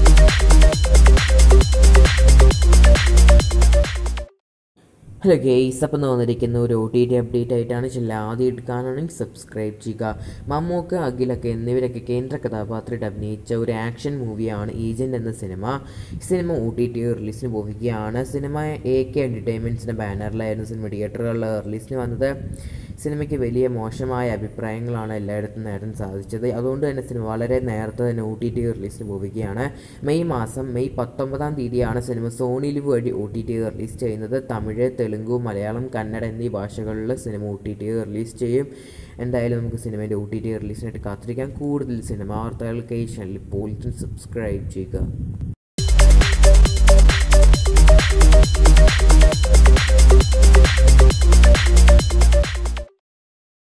hello guys അപ്പം വന്നിരിക്കുന്ന ഒരു ഒ ടി ടി അപ്ഡേറ്റ് ആയിട്ടാണ് ചില ആദ്യമായിട്ട് കാണുകയാണെങ്കിൽ സബ്സ്ക്രൈബ് ചെയ്യുക മമ്മൂക്ക അഖിലൊക്കെ എന്നിവരൊക്കെ കേന്ദ്ര കഥാപാത്രമായിട്ട് അഭിനയിച്ച ഒരു ആക്ഷൻ മൂവിയാണ് ഏജൻറ് എന്ന സിനിമ ഈ സിനിമ ഒ ടി ടി റിലീസിന് പോവുകയാണ് സിനിമ എ കെ എൻ്റർടൈൻമെൻറ്റ്സിൻ്റെ ബാനറിലായിരുന്നു സിനിമ തിയേറ്ററുകളിൽ റിലീസിന് വന്നത് സിനിമയ്ക്ക് വലിയ മോശമായ അഭിപ്രായങ്ങളാണ് എല്ലായിടത്തും നേടാൻ സാധിച്ചത് അതുകൊണ്ട് തന്നെ സിനിമ വളരെ നേരത്തെ തന്നെ ഒ ടി ടി റിലീസിന് പോവുകയാണ് മെയ് മാസം മെയ് പത്തൊമ്പതാം തീയതിയാണ് സിനിമ സോണി ലിവ് വഴി ഒ ടി ടി റിലീസ് ചെയ്യുന്നത് തമിഴ് തെലുങ്ക് മലയാളം കന്നഡ എന്നീ ഭാഷകളിൽ cinema O T T release ചെയ്യും എന്തായാലും നമുക്ക് സിനിമേൻ്റെ ഒ ടി ടി റിലീസിനായിട്ട് കാത്തിരിക്കാം കൂടുതൽ സിനിമ വാർത്തകൾക്ക് ഈ ചാനൽ ഇപ്പോൾ സബ്സ്ക്രൈബ് ചെയ്യുക